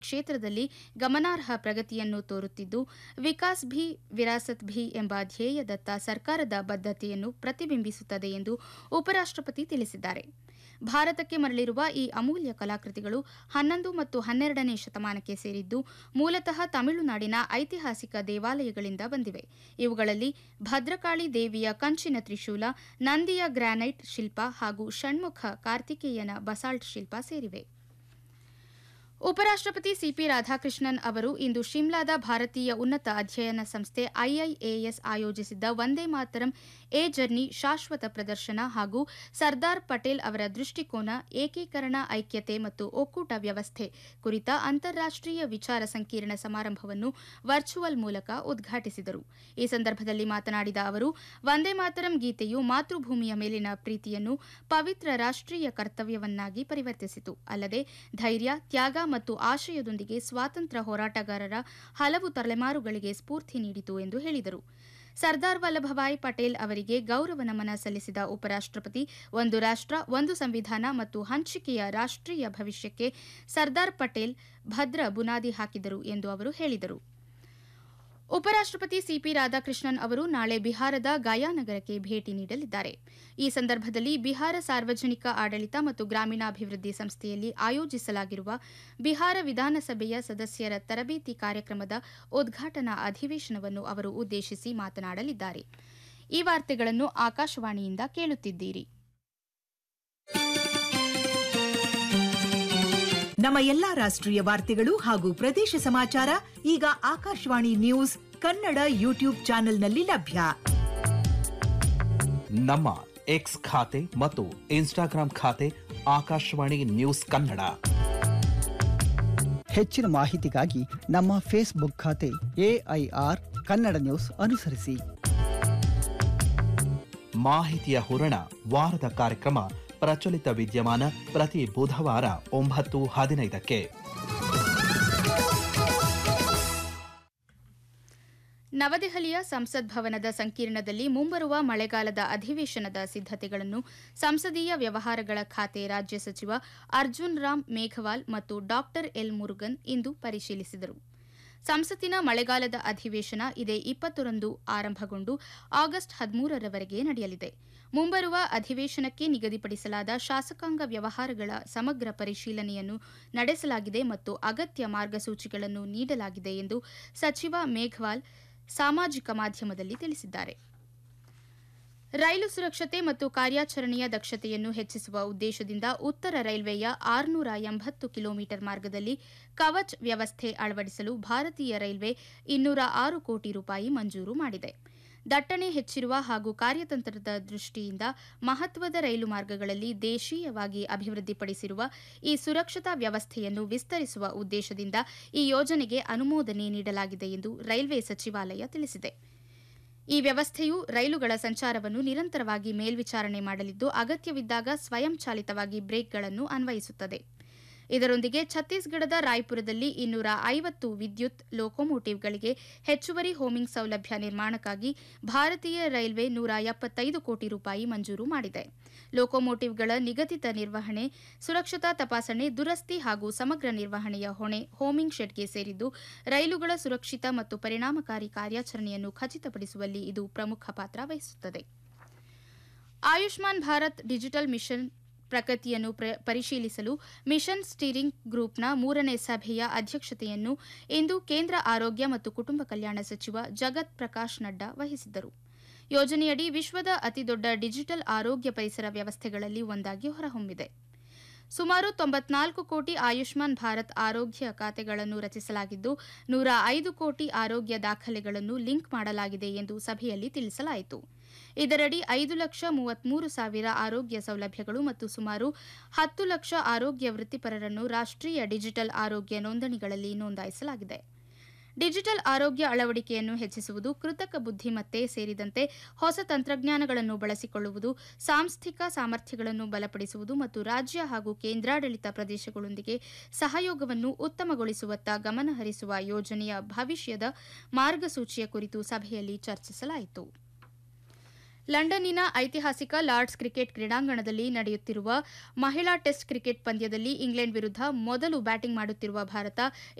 ಕ್ಷೇತ್ರದಲ್ಲಿ ಗಮನಾರ್ಹ ಪ್ರಗತಿಯನ್ನು ತೋರುತ್ತಿದ್ದು ವಿಕಾಸ್ ಭಿ ವಿರಾಸತ್ ಭಿ ಎಂಬ ಧ್ಯೇಯದತ್ತ ಸರ್ಕಾರದ ಬದ್ಧತೆಯನ್ನು ಪ್ರತಿಬಿಂಬಿಸುತ್ತದೆ ಎಂದು ಉಪರಾಷ್ಟಪತಿ ತಿಳಿಸಿದ್ದಾರೆ ಭಾರತಕ್ಕೆ ಮರಳಿರುವ ಈ ಅಮೂಲ್ಯ ಕಲಾಕೃತಿಗಳು ಹನ್ನೊಂದು ಮತ್ತು ಹನ್ನೆರಡನೇ ಶತಮಾನಕ್ಕೆ ಸೇರಿದ್ದು ಮೂಲತಃ ತಮಿಳುನಾಡಿನ ಐತಿಹಾಸಿಕ ದೇವಾಲಯಗಳಿಂದ ಬಂದಿವೆ ಇವುಗಳಲ್ಲಿ ಭದ್ರಕಾಳಿ ದೇವಿಯ ಕಂಚಿನ ತ್ರಿಶೂಲ ನಂದಿಯ ಗ್ರಾನೈಟ್ ಶಿಲ್ಪ ಹಾಗೂ ಷಣ್ಮುಖ ಕಾರ್ತಿಕೇಯನ ಬಸಾಲ್ಟ್ ಶಿಲ್ಪ ಸೇರಿವೆ ಉಪರಾಷ್ಟಪತಿ ಸಿಪಿ ರಾಧಾಕೃಷ್ಣನ್ ಅವರು ಇಂದು ಶಿಮ್ಲಾದ ಭಾರತೀಯ ಉನ್ನತ ಅಧ್ಯಯನ ಸಂಸ್ಥೆ ಐಐಎಎಸ್ ಆಯೋಜಿಸಿದ್ದ ವಂದೇ ಮಾತರಂ ಎ ಜರ್ನಿ ಶಾಶ್ವತ ಪ್ರದರ್ಶನ ಹಾಗೂ ಸರ್ದಾರ್ ಪಟೇಲ್ ಅವರ ದೃಷ್ಟಿಕೋನ ಏಕೀಕರಣ ಐಕ್ಯತೆ ಮತ್ತು ಒಕ್ಕೂಟ ವ್ಯವಸ್ಥೆ ಕುರಿತ ಅಂತಾರಾಷ್ಟೀಯ ವಿಚಾರ ಸಂಕಿರಣ ಸಮಾರಂಭವನ್ನು ವರ್ಚುವಲ್ ಮೂಲಕ ಉದ್ಘಾಟಿಸಿದರು ಈ ಸಂದರ್ಭದಲ್ಲಿ ಮಾತನಾಡಿದ ಅವರು ವಂದೇ ಮಾತರಂ ಗೀತೆಯು ಮಾತೃಭೂಮಿಯ ಮೇಲಿನ ಪ್ರೀತಿಯನ್ನು ಪವಿತ್ರ ರಾಷ್ಟೀಯ ಕರ್ತವ್ಯವನ್ನಾಗಿ ಪರಿವರ್ತಿಸಿತು ಅಲ್ಲದೆ ಧೈರ್ಯ ತ್ಯಾಗ ಮತ್ತು ಆಶಯದೊಂದಿಗೆ ಸ್ವಾತಂತ್ರ್ಯ ಹೋರಾಟಗಾರರ ಹಲವು ತಲೆಮಾರುಗಳಿಗೆ ಸ್ಫೂರ್ತಿ ನೀಡಿತು ಎಂದು ಹೇಳಿದರು ಸರ್ದಾರ್ ವಲ್ಲಭಭಾಯ್ ಪಟೇಲ್ ಅವರಿಗೆ ಗೌರವ ನಮನ ಸಲ್ಲಿಸಿದ ಉಪರಾಷ್ಟಪತಿ ಒಂದು ರಾಷ್ಟ ಒಂದು ಸಂವಿಧಾನ ಮತ್ತು ಹಂಚಿಕೆಯ ರಾಷ್ಟೀಯ ಭವಿಷ್ಯಕ್ಕೆ ಸರ್ದಾರ್ ಪಟೇಲ್ ಭದ್ರ ಬುನಾದಿ ಹಾಕಿದರು ಎಂದು ಅವರು ಹೇಳಿದರು ಉಪರಾಷ್ಟಪತಿ ಸಿಪಿ ರಾಧಾಕೃಷ್ಣನ್ ಅವರು ನಾಳೆ ಬಿಹಾರದ ಗಯಾ ನಗರಕ್ಕೆ ಭೇಟಿ ನೀಡಲಿದ್ದಾರೆ ಈ ಸಂದರ್ಭದಲ್ಲಿ ಬಿಹಾರ ಸಾರ್ವಜನಿಕ ಆಡಳಿತ ಮತ್ತು ಗ್ರಾಮೀಣಾಭಿವೃದ್ಧಿ ಸಂಸ್ಥೆಯಲ್ಲಿ ಆಯೋಜಿಸಲಾಗಿರುವ ಬಿಹಾರ ವಿಧಾನಸಭೆಯ ಸದಸ್ಯರ ತರಬೇತಿ ಕಾರ್ಯಕ್ರಮದ ಉದ್ಘಾಟನಾ ಅಧಿವೇಶನವನ್ನು ಅವರು ಉದ್ದೇಶಿಸಿ ಮಾತನಾಡಲಿದ್ದಾರೆ ಈ ವಾರ್ತೆಗಳನ್ನು ಆಕಾಶವಾಣಿಯಿಂದ ಕೇಳುತ್ತಿದ್ದೀರಿ ನಮ್ಮ ಎಲ್ಲಾ ರಾಷ್ಟ್ರೀಯ ವಾರ್ತೆಗಳು ಹಾಗೂ ಪ್ರದೇಶ ಸಮಾಚಾರ ಈಗ ಆಕಾಶವಾಣಿ ನ್ಯೂಸ್ ಕನ್ನಡ ಯೂಟ್ಯೂಬ್ ಚಾನೆಲ್ನಲ್ಲಿ ಲಭ್ಯ ನಮ್ಮ ಎಕ್ಸ್ ಖಾತೆ ಮತ್ತು ಇನ್ಸ್ಟಾಗ್ರಾಂ ಖಾತೆ ಆಕಾಶವಾಣಿ ನ್ಯೂಸ್ ಕನ್ನಡ ಹೆಚ್ಚಿನ ಮಾಹಿತಿಗಾಗಿ ನಮ್ಮ ಫೇಸ್ಬುಕ್ ಖಾತೆ ಎಐಆರ್ ಕನ್ನಡ ನ್ಯೂಸ್ ಅನುಸರಿಸಿ ಮಾಹಿತಿಯ ಹೂರಣ ವಾರದ ಕಾರ್ಯಕ್ರಮ ಪ್ರಚಲಿತ ವಿದ್ಯಮಾನ ಪ್ರತಿ ಬುಧವಾರ ಒಂಬತ್ತು ಹದಿನೈದಕ್ಕೆ ನವದೆಹಲಿಯ ಸಂಸತ್ ಭವನದ ಸಂಕೀರ್ಣದಲ್ಲಿ ಮುಂಬರುವ ಮಳೆಗಾಲದ ಅಧಿವೇಶನದ ಸಿದ್ದತೆಗಳನ್ನು ಸಂಸದೀಯ ವ್ಯವಹಾರಗಳ ಖಾತೆ ರಾಜ್ಯ ಸಚಿವ ಅರ್ಜುನ್ ರಾಮ್ ಮೇಘವಾಲ್ ಮತ್ತು ಡಾಕ್ಟರ್ ಎಲ್ ಮುರುಗನ್ ಇಂದು ಪರಿಶೀಲಿಸಿದರು ಸಂಸತ್ತಿನ ಮಳೆಗಾಲದ ಅಧಿವೇಶನ ಇದೇ ಇಪ್ಪತ್ತರಂದು ಆರಂಭಗೊಂಡು ಆಗಸ್ಟ್ ಹದಿಮೂರರವರೆಗೆ ನಡೆಯಲಿದೆ ಮುಂಬರುವ ಅಧಿವೇಶನಕ್ಕೆ ನಿಗದಿಪಡಿಸಲಾದ ಶಾಸಕಾಂಗ ವ್ಯವಹಾರಗಳ ಸಮಗ್ರ ಪರಿಶೀಲನೆಯನ್ನು ನಡೆಸಲಾಗಿದೆ ಮತ್ತು ಅಗತ್ಯ ಮಾರ್ಗಸೂಚಿಗಳನ್ನು ನೀಡಲಾಗಿದೆ ಎಂದು ಸಚಿವ ಮೇಘವಾಲ್ ಸಾಮಾಜಿಕ ಮಾಧ್ಯಮದಲ್ಲಿ ತಿಳಿಸಿದ್ದಾರೆ ರೈಲು ಸುರಕ್ಷತೆ ಮತ್ತು ಕಾರ್ಯಾಚರಣೆಯ ದಕ್ಷತೆಯನ್ನು ಹೆಚ್ಚಿಸುವ ಉದ್ದೇಶದಿಂದ ಉತ್ತರ ರೈಲ್ವೆಯ ಆರುನೂರ ಎಂಬತ್ತು ಕಿಲೋಮೀಟರ್ ಮಾರ್ಗದಲ್ಲಿ ಕವಚ್ ವ್ಯವಸ್ಥೆ ಅಳವಡಿಸಲು ಭಾರತೀಯ ರೈಲ್ವೆ ಇನ್ನೂರ ಆರು ಕೋಟಿ ರೂಪಾಯಿ ಮಂಜೂರು ಮಾಡಿದೆ ದಟ್ಟಣೆ ಹೆಚ್ಚಿರುವ ಹಾಗೂ ಕಾರ್ಯತಂತ್ರದ ದೃಷ್ಟಿಯಿಂದ ಮಹತ್ವದ ರೈಲು ಮಾರ್ಗಗಳಲ್ಲಿ ದೇಶೀಯವಾಗಿ ಅಭಿವೃದ್ಧಿಪಡಿಸಿರುವ ಈ ಸುರಕ್ಷತಾ ವ್ಯವಸ್ಥೆಯನ್ನು ವಿಸ್ತರಿಸುವ ಉದ್ದೇಶದಿಂದ ಈ ಯೋಜನೆಗೆ ಅನುಮೋದನೆ ನೀಡಲಾಗಿದೆ ಎಂದು ರೈಲ್ವೆ ಸಚಿವಾಲಯ ತಿಳಿಸಿದೆ ಈ ವ್ಯವಸ್ಥೆಯು ರೈಲುಗಳ ಸಂಚಾರವನ್ನು ನಿರಂತರವಾಗಿ ಮೇಲ್ವಿಚಾರಣೆ ಮಾಡಲಿದ್ದು ಅಗತ್ಯವಿದ್ದಾಗ ಸ್ವಯಂಚಾಲಿತವಾಗಿ ಬ್ರೇಕ್ಗಳನ್ನು ಅನ್ವಯಿಸುತ್ತದೆ ಇದರೊಂದಿಗೆ ಛತ್ತೀಸ್ಗಢದ ರಾಯ್ಪುರದಲ್ಲಿ ಇನ್ನೂರ ಐವತ್ತು ವಿದ್ಯುತ್ ಲೋಕೋಮೋಟಿವ್ಗಳಿಗೆ ಹೆಚ್ಚುವರಿ ಹೋಮಿಂಗ್ ಸೌಲಭ್ಯ ನಿರ್ಮಾಣಕ್ಕಾಗಿ ಭಾರತೀಯ ರೈಲ್ವೆ ನೂರ ಎಪ್ಪತ್ತೈದು ಕೋಟಿ ರೂಪಾಯಿ ಮಂಜೂರು ಮಾಡಿದೆ ಲೋಕೋಮೋಟಿವ್ಗಳ ನಿಗದಿತ ನಿರ್ವಹಣೆ ಸುರಕ್ಷತಾ ತಪಾಸಣೆ ದುರಸ್ತಿ ಹಾಗೂ ಸಮಗ್ರ ನಿರ್ವಹಣೆಯ ಹೊಣೆ ಹೋಮಿಂಗ್ ಶೆಡ್ಗೆ ಸೇರಿದ್ದು ರೈಲುಗಳ ಸುರಕ್ಷಿತ ಮತ್ತು ಪರಿಣಾಮಕಾರಿ ಕಾರ್ಯಾಚರಣೆಯನ್ನು ಖಚಿತಪಡಿಸುವಲ್ಲಿ ಇದು ಪ್ರಮುಖ ಪಾತ್ರ ವಹಿಸುತ್ತದೆ ಆಯುಷ್ಮಾನ್ ಭಾರತ್ ಡಿಜಿಟಲ್ ಮಿಷನ್ ಪ್ರಗತಿಯನ್ನು ಪರಿಶೀಲಿಸಲು ಮಿಷನ್ ಸ್ಟೀರಿಂಗ್ ಗ್ರೂಪ್ನ ಮೂರನೇ ಸಭೆಯ ಅಧ್ಯಕ್ಷತೆಯನ್ನು ಇಂದು ಕೇಂದ್ರ ಆರೋಗ್ಯ ಮತ್ತು ಕುಟುಂಬ ಕಲ್ಯಾಣ ಸಚಿವ ಜಗತ್ ಪ್ರಕಾಶ್ ನಡ್ಡಾ ವಹಿಸಿದ್ದರು ಯೋಜನೆಯಡಿ ವಿಶ್ವದ ಅತಿದೊಡ್ಡ ಡಿಜಿಟಲ್ ಆರೋಗ್ಯ ಪರಿಸರ ವ್ಯವಸ್ಥೆಗಳಲ್ಲಿ ಒಂದಾಗಿ ಹೊರಹೊಮ್ಮಿದೆ ಸುಮಾರು ತೊಂಬತ್ನಾಲ್ಕು ಕೋಟಿ ಆಯುಷ್ಮಾನ್ ಭಾರತ್ ಆರೋಗ್ಯ ಖಾತೆಗಳನ್ನು ರಚಿಸಲಾಗಿದ್ದು ನೂರ ಐದು ಕೋಟಿ ಆರೋಗ್ಯ ದಾಖಲೆಗಳನ್ನು ಲಿಂಕ್ ಮಾಡಲಾಗಿದೆ ಎಂದು ಸಭೆಯಲ್ಲಿ ತಿಳಿಸಲಾಯಿತು ಇದರಡಿ ಐದು ಲಕ್ಷ ಮೂವತ್ಮೂರು ಸಾವಿರ ಆರೋಗ್ಯ ಸೌಲಭ್ಯಗಳು ಮತ್ತು ಸುಮಾರು ಹತ್ತು ಲಕ್ಷ ಆರೋಗ್ಯ ವೃತ್ತಿಪರರನ್ನು ರಾಷ್ಟ್ರೀಯ ಡಿಜಿಟಲ್ ಆರೋಗ್ಯ ನೋಂದಣಿಗಳಲ್ಲಿ ನೋಂದಾಯಿಸಲಾಗಿದೆ ಡಿಜಿಟಲ್ ಆರೋಗ್ಯ ಅಳವಡಿಕೆಯನ್ನು ಹೆಚ್ಚಿಸುವುದು ಕೃತಕ ಬುದ್ಧಿಮತ್ತೆ ಸೇರಿದಂತೆ ಹೊಸ ತಂತ್ರಜ್ಞಾನಗಳನ್ನು ಬಳಸಿಕೊಳ್ಳುವುದು ಸಾಂಸ್ಥಿಕ ಸಾಮರ್ಥ್ಯಗಳನ್ನು ಬಲಪಡಿಸುವುದು ಮತ್ತು ರಾಜ್ಯ ಹಾಗೂ ಕೇಂದ್ರಾಡಳಿತ ಪ್ರದೇಶಗಳೊಂದಿಗೆ ಸಹಯೋಗವನ್ನು ಉತ್ತಮಗೊಳಿಸುವತ್ತ ಗಮನಹರಿಸುವ ಯೋಜನೆಯ ಭವಿಷ್ಯದ ಮಾರ್ಗಸೂಚಿಯ ಕುರಿತು ಸಭೆಯಲ್ಲಿ ಚರ್ಚಿಸಲಾಯಿತು ಲಂಡನ್ನಿನ ಐತಿಹಾಸಿಕ ಲಾರ್ಡ್ಸ್ ಕ್ರಿಕೆಟ್ ಕ್ರೀಡಾಂಗಣದಲ್ಲಿ ನಡೆಯುತ್ತಿರುವ ಮಹಿಳಾ ಟೆಸ್ಟ್ ಕ್ರಿಕೆಟ್ ಪಂದ್ಯದಲ್ಲಿ ಇಂಗ್ಲೆಂಡ್ ವಿರುದ್ಧ ಮೊದಲು ಬ್ಯಾಟಿಂಗ್ ಮಾಡುತ್ತಿರುವ ಭಾರತ